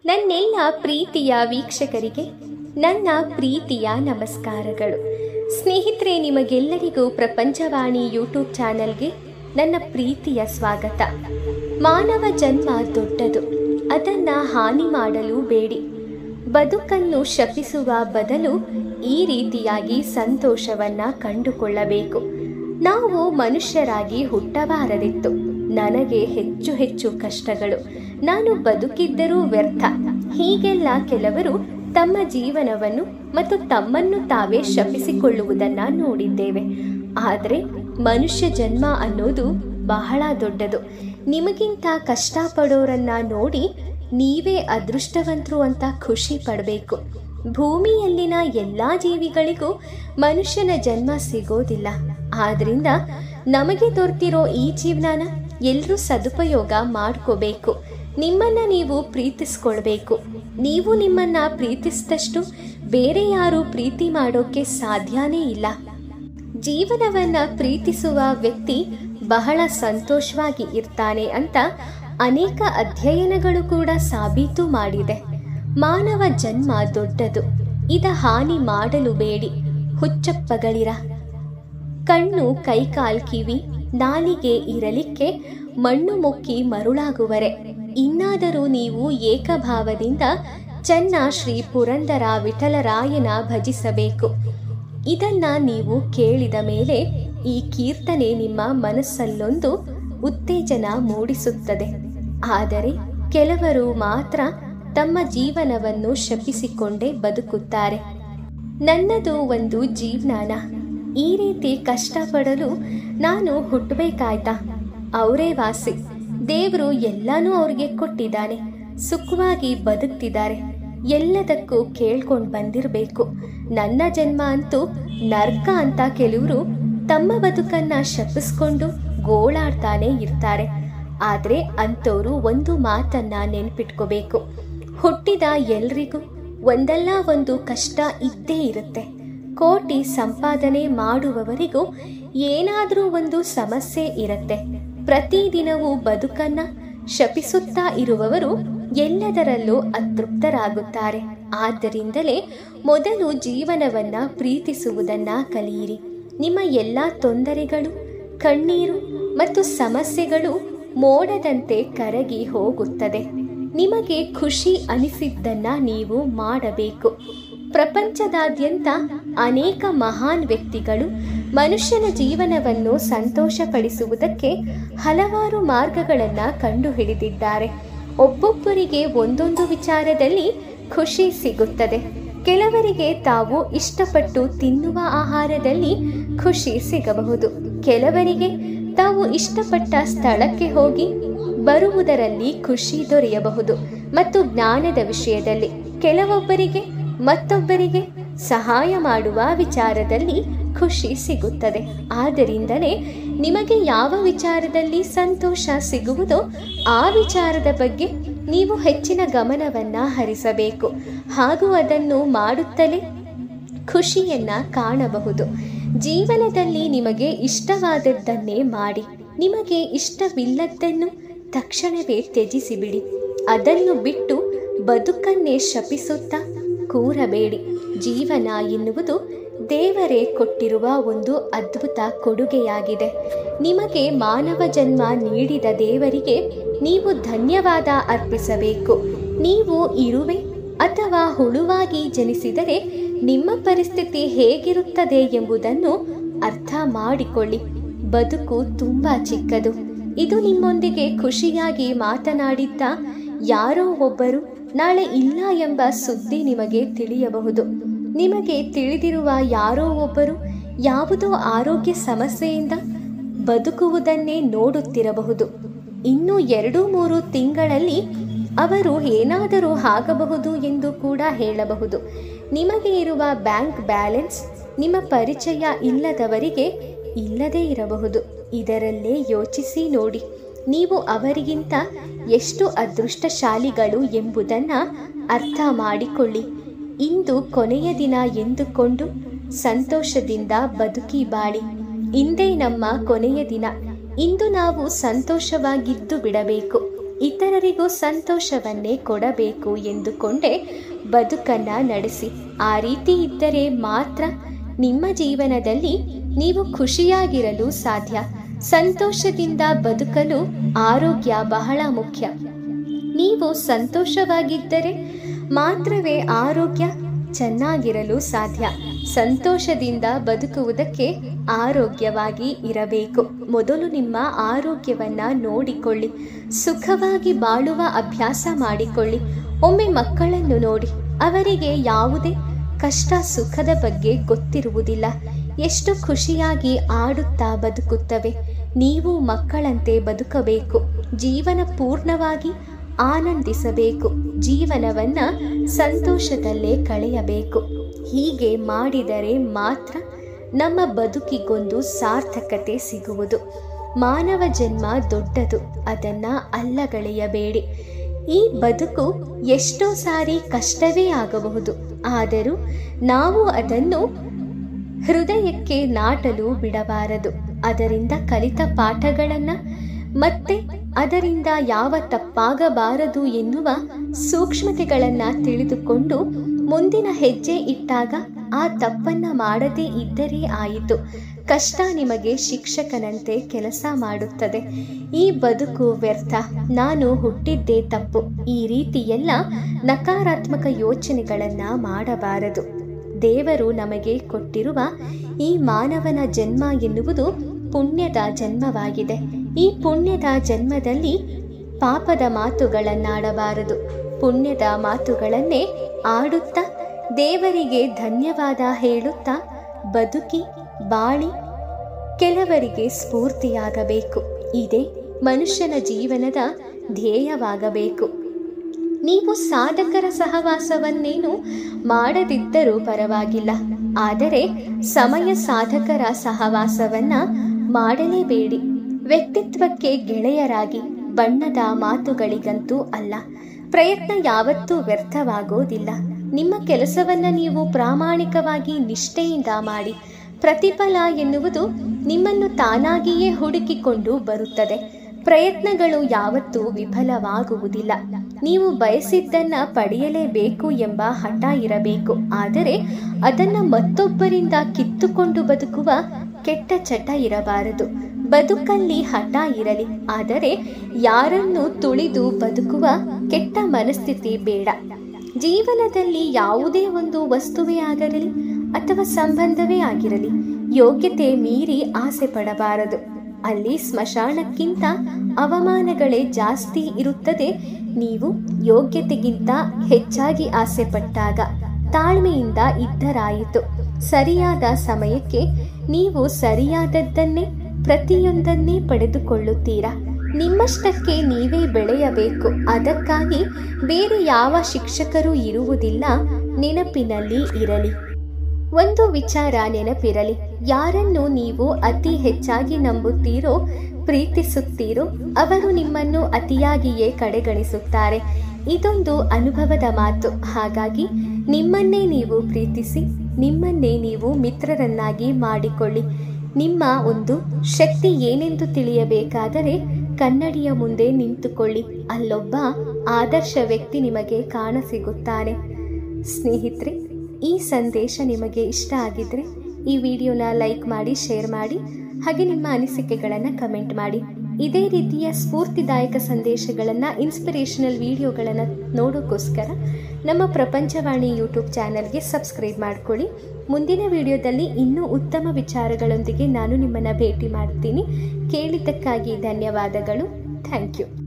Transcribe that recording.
ನನ್ನೆಲ್ಲ ಪ್ರೀತಿಯ ವೀಕ್ಷಕರಿಗೆ ನನ್ನ ಪ್ರೀತಿಯ ನಮಸ್ಕಾರಗಳು ಸ್ನೇಹಿತರೆ ನಿಮಗೆಲ್ಲರಿಗೂ ಪ್ರಪಂಚವಾಣಿ ಯೂಟ್ಯೂಬ್ ಚಾನಲ್ಗೆ ನನ್ನ ಪ್ರೀತಿಯ ಸ್ವಾಗತ ಮಾನವ ಜನ್ಮ ದೊಡ್ಡದು ಅದನ್ನು ಹಾನಿ ಮಾಡಲು ಬೇಡಿ ಬದುಕನ್ನು ಶಪಿಸುವ ಬದಲು ಈ ರೀತಿಯಾಗಿ ಸಂತೋಷವನ್ನ ಕಂಡುಕೊಳ್ಳಬೇಕು ನಾವು ಮನುಷ್ಯರಾಗಿ ಹುಟ್ಟಬಾರದಿತ್ತು ನನಗೆ ಹೆಚ್ಚು ಹೆಚ್ಚು ಕಷ್ಟಗಳು ನಾನು ಬದುಕಿದ್ದರೂ ವ್ಯರ್ಥ ಹೀಗೆಲ್ಲ ಕೆಲವರು ತಮ್ಮ ಜೀವನವನ್ನು ಮತ್ತು ತಮ್ಮನ್ನು ತಾವೇ ಶಪಿಸಿಕೊಳ್ಳುವುದನ್ನ ನೋಡಿದ್ದೇವೆ ಆದರೆ ಮನುಷ್ಯ ಜನ್ಮ ಅನ್ನೋದು ಬಹಳ ದೊಡ್ಡದು ನಿಮಗಿಂತ ಕಷ್ಟಪಡೋರನ್ನ ನೋಡಿ ನೀವೇ ಅದೃಷ್ಟವಂತರು ಅಂತ ಖುಷಿ ಪಡಬೇಕು ಭೂಮಿಯಲ್ಲಿನ ಎಲ್ಲ ಜೀವಿಗಳಿಗೂ ಮನುಷ್ಯನ ಜನ್ಮ ಸಿಗೋದಿಲ್ಲ ಆದ್ರಿಂದ ನಮಗೆ ದೊರೆತಿರೋ ಈ ಜೀವನನ ಎಲ್ಲರೂ ಸದುಪಯೋಗ ಮಾಡ್ಕೋಬೇಕು ನಿಮ್ಮನ್ನ ನೀವು ಪ್ರೀತಿಸ್ಕೊಳ್ಬೇಕು ನೀವು ನಿಮ್ಮನ್ನ ಪ್ರೀತಿಸಿದಷ್ಟು ಬೇರೆ ಯಾರು ಪ್ರೀತಿ ಮಾಡೋಕೆ ಸಾಧ್ಯನೇ ಇಲ್ಲ ಜೀವನವನ್ನ ಪ್ರೀತಿಸುವ ವ್ಯಕ್ತಿ ಬಹಳ ಸಂತೋಷವಾಗಿ ಇರ್ತಾನೆ ಅಂತ ಅನೇಕ ಅಧ್ಯಯನಗಳು ಕೂಡ ಸಾಬೀತು ಮಾಡಿದೆ ಮಾನವ ಜನ್ಮ ದೊಡ್ಡದು ಇದ ಹಾನಿ ಮಾಡಲು ಬೇಡಿ ಹುಚ್ಚಪ್ಪಗಳಿರ ಕಣ್ಣು ಕೈಕಾಲ್ ಕಿವಿ ನಾಲಿಗೆ ಇರಲಿಕ್ಕೆ ಮಣ್ಣು ಮುಕ್ಕಿ ಮರುಳಾಗುವರೆ ಇನ್ನಾದರೂ ನೀವು ಏಕಭಾವದಿಂದ ಚೆನ್ನ ಶ್ರೀ ಪುರಂದರ ವಿಠಲರಾಯನ ಭಜಿಸಬೇಕು ಇದನ್ನ ನೀವು ಕೇಳಿದ ಮೇಲೆ ಈ ಕೀರ್ತನೆ ನಿಮ್ಮ ಮನಸ್ಸಲ್ಲೊಂದು ಉತ್ತೇಜನ ಮೂಡಿಸುತ್ತದೆ ಆದರೆ ಕೆಲವರು ಮಾತ್ರ ತಮ್ಮ ಜೀವನವನ್ನು ಶಪಿಸಿಕೊಂಡೇ ಬದುಕುತ್ತಾರೆ ನನ್ನದು ಒಂದು ಜೀವನಾನ ಈ ರೀತಿ ಕಷ್ಟಪಡಲು ನಾನು ಹುಟ್ಟಬೇಕಾಯ್ತಾ ಅವರೇ ವಾಸಿ ದೇವರು ಎಲ್ಲನೂ ಅವ್ರಿಗೆ ಕೊಟ್ಟಿದ್ದಾನೆ ಸುಖವಾಗಿ ಬದುಕ್ತಿದ್ದಾರೆ ಎಲ್ಲದಕ್ಕೂ ಕೇಳ್ಕೊಂಡು ಬಂದಿರಬೇಕು ನನ್ನ ಜನ್ಮ ಅಂತೂ ನರ್ಕ ಅಂತ ಕೆಲವರು ತಮ್ಮ ಬದುಕನ್ನ ಶಪಿಸ್ಕೊಂಡು ಗೋಳಾಡ್ತಾನೆ ಇರ್ತಾರೆ ಆದರೆ ಅಂಥವ್ರು ಒಂದು ಮಾತನ್ನ ನೆನ್ಪಿಟ್ಕೋಬೇಕು ಹುಟ್ಟಿದ ಎಲ್ರಿಗೂ ಒಂದಲ್ಲ ಒಂದು ಕಷ್ಟ ಇದ್ದೇ ಇರುತ್ತೆ ಕೋಟಿ ಸಂಪಾದನೆ ಮಾಡುವವರಿಗೂ ಏನಾದರೂ ಒಂದು ಸಮಸ್ಯೆ ಇರುತ್ತೆ ಪ್ರತಿದಿನವೂ ಬದುಕನ್ನ ಶಪಿಸುತ್ತಾ ಇರುವವರು ಎಲ್ಲದರಲ್ಲೂ ಅತೃಪ್ತರಾಗುತ್ತಾರೆ ಆದ್ದರಿಂದಲೇ ಮೊದಲು ಜೀವನವನ್ನ ಪ್ರೀತಿಸುವುದನ್ನ ಕಲಿಯಿರಿ ನಿಮ್ಮ ಎಲ್ಲ ತೊಂದರೆಗಳು ಕಣ್ಣೀರು ಮತ್ತು ಸಮಸ್ಯೆಗಳು ಮೋಡದಂತೆ ಕರಗಿ ಹೋಗುತ್ತದೆ ನಿಮಗೆ ಖುಷಿ ಅನಿಸಿದ್ದನ್ನ ನೀವು ಮಾಡಬೇಕು ಪ್ರಪಂಚದಾದ್ಯಂತ ಅನೇಕ ಮಹಾನ್ ವ್ಯಕ್ತಿಗಳು ಮನುಷ್ಯನ ಜೀವನವನ್ನು ಸಂತೋಷಪಡಿಸುವುದಕ್ಕೆ ಹಲವಾರು ಮಾರ್ಗಗಳನ್ನು ಕಂಡುಹಿಡಿದಿದ್ದಾರೆ ಒಬ್ಬೊಬ್ಬರಿಗೆ ಒಂದೊಂದು ವಿಚಾರದಲ್ಲಿ ಖುಷಿ ಸಿಗುತ್ತದೆ ಕೆಲವರಿಗೆ ತಾವು ಇಷ್ಟಪಟ್ಟು ತಿನ್ನುವ ಆಹಾರದಲ್ಲಿ ಖುಷಿ ಸಿಗಬಹುದು ಕೆಲವರಿಗೆ ತಾವು ಇಷ್ಟಪಟ್ಟ ಸ್ಥಳಕ್ಕೆ ಹೋಗಿ ಬರುವುದರಲ್ಲಿ ಖುಷಿ ದೊರೆಯಬಹುದು ಮತ್ತು ಜ್ಞಾನದ ವಿಷಯದಲ್ಲಿ ಕೆಲವೊಬ್ಬರಿಗೆ ಮತ್ತೊಬ್ಬರಿಗೆ ಸಹಾಯ ಮಾಡುವ ವಿಚಾರದಲ್ಲಿ ಖುಷಿ ಸಿಗುತ್ತದೆ ಆದ್ದರಿಂದಲೇ ನಿಮಗೆ ಯಾವ ವಿಚಾರದಲ್ಲಿ ಸಂತೋಷ ಸಿಗುವುದೋ ಆ ವಿಚಾರದ ಬಗ್ಗೆ ನೀವು ಹೆಚ್ಚಿನ ಗಮನವನ್ನ ಹರಿಸಬೇಕು ಹಾಗೂ ಅದನ್ನು ಮಾಡುತ್ತಲೇ ಖುಷಿಯನ್ನ ಕಾಣಬಹುದು ಜೀವನದಲ್ಲಿ ನಿಮಗೆ ಇಷ್ಟವಾದದ್ದನ್ನೇ ಮಾಡಿ ನಿಮಗೆ ಇಷ್ಟವಿಲ್ಲದ್ದನ್ನು ತಕ್ಷಣವೇ ತ್ಯಜಿಸಿಬಿಡಿ ಅದನ್ನು ಬಿಟ್ಟು ಬದುಕನ್ನೇ ಶಪಿಸುತ್ತಾ ಕೂರಬೇಡಿ ಜೀವನ ಎನ್ನುವುದು ದೇವರೇ ಕೊಟ್ಟಿರುವ ಒಂದು ಅದ್ಭುತ ಕೊಡುಗೆಯಾಗಿದೆ ನಿಮಗೆ ಮಾನವ ಜನ್ಮ ನೀಡಿದ ದೇವರಿಗೆ ನೀವು ಧನ್ಯವಾದ ಅರ್ಪಿಸಬೇಕು ನೀವು ಇರುವೆ ಅಥವಾ ಹುಳುವಾಗಿ ಜನಿಸಿದರೆ ನಿಮ್ಮ ಪರಿಸ್ಥಿತಿ ಹೇಗಿರುತ್ತದೆ ಎಂಬುದನ್ನು ಅರ್ಥ ಮಾಡಿಕೊಳ್ಳಿ ಬದುಕು ತುಂಬ ಚಿಕ್ಕದು ಇದು ನಿಮ್ಮೊಂದಿಗೆ ಖುಷಿಯಾಗಿ ಮಾತನಾಡಿದ್ದ ಯಾರೋ ಒಬ್ಬರು ನಾಳೆ ಇಲ್ಲ ಎಂಬ ಸುದ್ದಿ ನಿಮಗೆ ತಿಳಿಯಬಹುದು ನಿಮಗೆ ತಿಳಿದಿರುವ ಯಾರೋ ಒಬ್ಬರು ಯಾವುದೋ ಆರೋಗ್ಯ ಸಮಸ್ಯೆಯಿಂದ ಬದುಕುವುದನ್ನೇ ನೋಡುತ್ತಿರಬಹುದು ಇನ್ನು ಎರಡು ಮೂರು ತಿಂಗಳಲ್ಲಿ ಅವರು ಏನಾದರೂ ಆಗಬಹುದು ಎಂದು ಕೂಡ ಹೇಳಬಹುದು ನಿಮಗೆ ಇರುವ ಬ್ಯಾಂಕ್ ಬ್ಯಾಲೆನ್ಸ್ ನಿಮ್ಮ ಪರಿಚಯ ಇಲ್ಲದವರಿಗೆ ಇಲ್ಲದೇ ಇರಬಹುದು ಇದರಲ್ಲೇ ಯೋಚಿಸಿ ನೋಡಿ ನೀವು ಅವರಿಗಿಂತ ಎಷ್ಟು ಅದೃಷ್ಟಶಾಲಿಗಳು ಎಂಬುದನ್ನು ಅರ್ಥ ಮಾಡಿಕೊಳ್ಳಿ ಇಂದು ಕೊನೆಯ ದಿನ ಎಂದುಕೊಂಡು ಸಂತೋಷದಿಂದ ಬದುಕಿ ಬಾಳಿ ಇಂದೇ ನಮ್ಮ ಕೊನೆಯ ದಿನ ಇಂದು ನಾವು ಸಂತೋಷವಾಗಿದ್ದು ಬಿಡಬೇಕು ಇತರರಿಗೂ ಸಂತೋಷವನ್ನೇ ಕೊಡಬೇಕು ಎಂದುಕೊಂಡೇ ಬದುಕನ್ನು ನಡೆಸಿ ಆ ರೀತಿ ಇದ್ದರೆ ಮಾತ್ರ ನಿಮ್ಮ ಜೀವನದಲ್ಲಿ ನೀವು ಖುಷಿಯಾಗಿರಲು ಸಾಧ್ಯ ಸಂತೋಷದಿಂದ ಬದುಕಲು ಆರೋಗ್ಯ ಬಹಳ ಮುಖ್ಯ ನೀವು ಸಂತೋಷವಾಗಿದ್ದರೆ ಮಾತ್ರವೇ ಆರೋಗ್ಯ ಚೆನ್ನಾಗಿರಲು ಸಾಧ್ಯ ಸಂತೋಷದಿಂದ ಬದುಕುವುದಕ್ಕೆ ಆರೋಗ್ಯವಾಗಿ ಇರಬೇಕು ಮೊದಲು ನಿಮ್ಮ ಆರೋಗ್ಯವನ್ನ ನೋಡಿಕೊಳ್ಳಿ ಸುಖವಾಗಿ ಬಾಳುವ ಅಭ್ಯಾಸ ಮಾಡಿಕೊಳ್ಳಿ ಒಮ್ಮೆ ಮಕ್ಕಳನ್ನು ನೋಡಿ ಅವರಿಗೆ ಯಾವುದೇ ಕಷ್ಟ ಸುಖದ ಬಗ್ಗೆ ಗೊತ್ತಿರುವುದಿಲ್ಲ ಎಷ್ಟು ಖುಷಿಯಾಗಿ ಆಡುತ್ತಾ ಬದುಕುತ್ತವೆ ನೀವು ಮಕ್ಕಳಂತೆ ಬದುಕಬೇಕು ಜೀವನ ಪೂರ್ಣವಾಗಿ ಆನಂದಿಸಬೇಕು ಜೀವನವನ್ನ ಸಂತೋಷದಲ್ಲೇ ಕಳೆಯಬೇಕು ಹೀಗೆ ಮಾಡಿದರೆ ಮಾತ್ರ ನಮ್ಮ ಬದುಕಿಗೊಂದು ಸಾರ್ಥಕತೆ ಸಿಗುವುದು ಮಾನವ ಜನ್ಮ ದೊಡ್ಡದು ಅದನ್ನ ಅಲ್ಲಗಳೆಯಬೇಡಿ ಈ ಬದುಕು ಎಷ್ಟೋ ಸಾರಿ ಕಷ್ಟವೇ ಆಗಬಹುದು ಆದರೂ ನಾವು ಅದನ್ನು ಹೃದಯಕ್ಕೆ ನಾಟಲು ಬಿಡಬಾರದು ಅದರಿಂದ ಕಲಿತ ಪಾಠಗಳನ್ನು ಮತ್ತೆ ಅದರಿಂದ ಯಾವ ತಪ್ಪಾಗಬಾರದು ಎನ್ನುವ ಸೂಕ್ಷ್ಮತೆಗಳನ್ನು ತಿಳಿದುಕೊಂಡು ಮುಂದಿನ ಹೆಜ್ಜೆ ಇಟ್ಟಾಗ ಆ ತಪ್ಪನ್ನ ಮಾಡದೇ ಇದ್ದರೆ ಆಯಿತು ಕಷ್ಟ ನಿಮಗೆ ಶಿಕ್ಷಕನಂತೆ ಕೆಲಸ ಮಾಡುತ್ತದೆ ಈ ಬದುಕು ವ್ಯರ್ಥ ನಾನು ಹುಟ್ಟಿದ್ದೇ ತಪ್ಪು ಈ ರೀತಿ ಎಲ್ಲ ನಕಾರಾತ್ಮಕ ಯೋಚನೆಗಳನ್ನು ಮಾಡಬಾರದು ದೇವರು ನಮಗೆ ಕೊಟ್ಟಿರುವ ಈ ಮಾನವನ ಜನ್ಮ ಎನ್ನುವುದು ಪುಣ್ಯದ ಜನ್ಮವಾಗಿದೆ ಈ ಪುಣ್ಯದ ಜನ್ಮದಲ್ಲಿ ಪಾಪದ ಮಾತುಗಳನ್ನಾಡಬಾರದು ಪುಣ್ಯದ ಮಾತುಗಳನ್ನೇ ಆಡುತ್ತಾ ದೇವರಿಗೆ ಧನ್ಯವಾದ ಹೇಳುತ್ತಾ ಬದುಕಿ ಬಾಳಿ ಕೆಲವರಿಗೆ ಸ್ಫೂರ್ತಿಯಾಗಬೇಕು ಇದೇ ಮನುಷ್ಯನ ಜೀವನದ ಧ್ಯೇಯವಾಗಬೇಕು ನೀವು ಸಾಧಕರ ಸಹವಾಸವನ್ನೇನು ಮಾಡದಿದ್ದರೂ ಪರವಾಗಿಲ್ಲ ಆದರೆ ಸಮಯ ಸಾಧಕರ ಸಹವಾಸವನ್ನ ಮಾಡಲೇಬೇಡಿ ವ್ಯಕ್ತಿತ್ವಕ್ಕೆ ಗೆಳೆಯರಾಗಿ ಬಣ್ಣದ ಮಾತುಗಳಿಗಂತೂ ಅಲ್ಲ ಪ್ರಯತ್ನ ಯಾವತ್ತೂ ವ್ಯರ್ಥವಾಗೋದಿಲ್ಲ ನಿಮ್ಮ ಕೆಲಸವನ್ನ ನೀವು ಪ್ರಾಮಾಣಿಕವಾಗಿ ನಿಷ್ಠೆಯಿಂದ ಮಾಡಿ ಪ್ರತಿಫಲ ಎನ್ನುವುದು ನಿಮ್ಮನ್ನು ತಾನಾಗಿಯೇ ಹುಡುಕಿಕೊಂಡು ಬರುತ್ತದೆ ಪ್ರಯತ್ನಗಳು ಯಾವತ್ತೂ ವಿಫಲವಾಗುವುದಿಲ್ಲ ನೀವು ಬಯಸಿದ್ದನ್ನ ಪಡೆಯಲೇಬೇಕು ಎಂಬ ಹಠ ಇರಬೇಕು ಆದರೆ ಅದನ್ನ ಮತ್ತೊಬ್ಬರಿಂದ ಕಿತ್ತುಕೊಂಡು ಬದುಕುವ ಕೆಟ್ಟ ಚಟ ಇರಬಾರದು ಬದುಕಲ್ಲಿ ಹಠ ಇರಲಿ ಆದರೆ ಯಾರನ್ನು ತುಳಿದು ಬದುಕುವ ಕೆಟ್ಟ ಮನಸ್ಥಿತಿ ಬೇಡ ಜೀವನದಲ್ಲಿ ಯಾವುದೇ ಒಂದು ವಸ್ತುವೇ ಆಗಿರಲಿ ಅಥವಾ ಸಂಬಂಧವೇ ಆಗಿರಲಿ ಯೋಗ್ಯತೆ ಮೀರಿ ಆಸೆ ಪಡಬಾರದು ಅಲ್ಲಿ ಸ್ಮಶಾನಕ್ಕಿಂತ ಅವಮಾನಗಳೇ ಜಾಸ್ತಿ ಇರುತ್ತದೆ ನೀವು ಯೋಗ್ಯತೆಗಿಂತ ಹೆಚ್ಚಾಗಿ ಆಸೆ ಪಟ್ಟಾಗ ತಾಳ್ಮೆಯಿಂದ ಇದ್ದರಾಯಿತು ಸರಿಯಾದ ಸಮಯಕ್ಕೆ ನೀವು ಸರಿಯಾದದ್ದನ್ನೇ ಪ್ರತಿಯೊಂದನ್ನೇ ಪಡೆದುಕೊಳ್ಳುತ್ತೀರಾ ನಿಮ್ಮಷ್ಟಕ್ಕೆ ನೀವೇ ಬೆಳೆಯಬೇಕು ಅದಕ್ಕಾಗಿ ಬೇರೆ ಯಾವ ಶಿಕ್ಷಕರು ಇರುವುದಿಲ್ಲ ನೆನಪಿನಲ್ಲಿ ಇರಲಿ ಒಂದು ವಿಚಾರ ನೆನಪಿರಲಿ ಯಾರನ್ನು ನೀವು ಅತಿ ಹೆಚ್ಚಾಗಿ ನಂಬುತ್ತೀರೋ ಪ್ರೀತಿಸುತ್ತೀರೋ ಅವರು ನಿಮ್ಮನ್ನು ಅತಿಯಾಗಿಯೇ ಕಡೆಗಣಿಸುತ್ತಾರೆ ಇದೊಂದು ಅನುಭವದ ಮಾತು ಹಾಗಾಗಿ ನಿಮ್ಮನ್ನೇ ನೀವು ಪ್ರೀತಿಸಿ ನಿಮ್ಮನ್ನೇ ನೀವು ಮಿತ್ರರನ್ನಾಗಿ ಮಾಡಿಕೊಳ್ಳಿ ನಿಮ್ಮ ಒಂದು ಶಕ್ತಿ ಏನೆಂದು ತಿಳಿಯಬೇಕಾದರೆ ಕನ್ನಡಿಯ ಮುಂದೆ ನಿಂತುಕೊಳ್ಳಿ ಅಲ್ಲೊಬ್ಬ ಆದರ್ಶ ವ್ಯಕ್ತಿ ನಿಮಗೆ ಕಾಣಸಿಗುತ್ತಾನೆ ಸ್ನೇಹಿತರೆ ಈ ಸಂದೇಶ ನಿಮಗೆ ಇಷ್ಟ ಆಗಿದ್ರೆ ಈ ವಿಡಿಯೋನ ಲೈಕ್ ಮಾಡಿ ಶೇರ್ ಮಾಡಿ ಹಾಗೆ ನಿಮ್ಮ ಅನಿಸಿಕೆಗಳನ್ನು ಕಮೆಂಟ್ ಮಾಡಿ ಇದೇ ರೀತಿಯ ಸ್ಫೂರ್ತಿದಾಯಕ ಸಂದೇಶಗಳನ್ನು ಇನ್ಸ್ಪಿರೇಷನಲ್ ವಿಡಿಯೋಗಳನ್ನು ನೋಡೋಕ್ಕೋಸ್ಕರ ನಮ್ಮ ಪ್ರಪಂಚವಾಣಿ ಯೂಟ್ಯೂಬ್ ಚಾನಲ್ಗೆ ಸಬ್ಸ್ಕ್ರೈಬ್ ಮಾಡ್ಕೊಳ್ಳಿ ಮುಂದಿನ ವಿಡಿಯೋದಲ್ಲಿ ಇನ್ನೂ ಉತ್ತಮ ವಿಚಾರಗಳೊಂದಿಗೆ ನಾನು ನಿಮ್ಮನ್ನು ಭೇಟಿ ಮಾಡ್ತೀನಿ ಕೇಳಿದ್ದಕ್ಕಾಗಿ ಧನ್ಯವಾದಗಳು ಥ್ಯಾಂಕ್ ಯು